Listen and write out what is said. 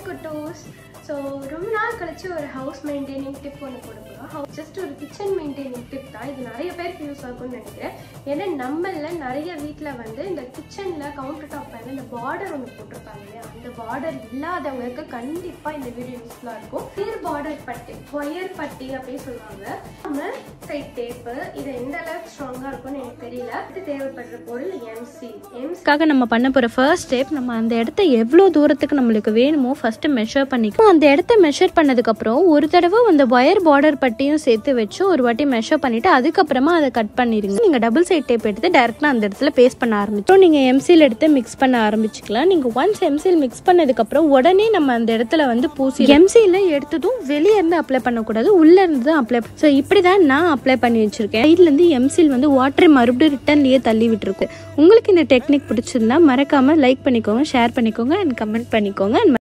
குட்டோஸ் so ரொம்ப நாள் கழிச்சு ஒரு ஹவுஸ் மெயின்டைனிங் டிப் ஒன்று கொடுக்குறோம் ஜஸ்ட் ஒரு கிச்சன் மெயின்டைனிங் டிப் தான் இது நிறைய பேருக்கு யூஸ் ஆகும்னு நினைக்கிறேன் ஏன்னா நம்மள நிறைய வீட்டில் வந்து இந்த கிச்சனில் கவுண்டர் டாப் மேலே இந்த பார்டர் ஒன்று போட்டிருப்பாங்க இல்லையா அந்த பார்டர் இல்லாதவங்களுக்கு கண்டிப்பாக இந்த வீடியோ யூஸ்ஃபுல்லாக இருக்கும் ஒயர் பார்டர் பட்டி ஒயர் பட்டி அப்படின்னு சொல்லுவாங்க நம்ம சைட் டேப்பு இது எந்த அளவுக்கு ஸ்ட்ராங்காக இருக்கும்னு எனக்கு தெரியல இது தேவைப்படுற பொருள் எம்சி எம்சி அதுக்காக நம்ம பண்ண போகிற ஃபர்ஸ்ட் ஸ்டெப் நம்ம அந்த இடத்த எவ்வளோ தூரத்துக்கு நம்மளுக்கு வேணுமோ ஃபஸ்ட்டு மெஷர் பண்ணிக்கணும் அந்த இடத்த மெஷர் பண்ணதுக்கப்புறம் ஒரு தடவை அந்த ஒயர் பார்டர் பட்டியும் சேர்த்து வச்சு ஒரு வாட்டி மெஷர் பண்ணிவிட்டு அதுக்கப்புறமா அதை கட் பண்ணிடுங்க நீங்கள் டபுள் சைட் டேப் எடுத்து டேரெக்டாக அந்த இடத்துல பேஸ்ட் பண்ண ஆரம்பிச்சோம் நீங்கள் எம்சில் எடுத்து மிக்ஸ் பண்ண ஆரம்பிச்சுக்கலாம் நீங்கள் ஒன்ஸ் எம்சில் மிக்ஸ் பண்ணதுக்கப்புறம் உடனே நம்ம அந்த இடத்துல வந்து பூசி எம்சியில் எடுத்ததும் வெளியே இருந்து அப்ளை பண்ணக்கூடாது உள்ளே இருந்து தான் அப்ளை ஸோ இப்படி தான் நான் அப்ளை பண்ணி வச்சுருக்கேன் சைட்லேருந்து எம்சில் வந்து வாட்டரை மறுபடியும் ரிட்டர்ன்லேயே தள்ளி விட்டுருக்கும் உங்களுக்கு இந்த டெக்னிக் பிடிச்சிருந்தா மறக்காமல் லைக் பண்ணிக்கோங்க ஷேர் பண்ணிக்கோங்க அண்ட் கமெண்ட் பண்ணிக்கோங்க and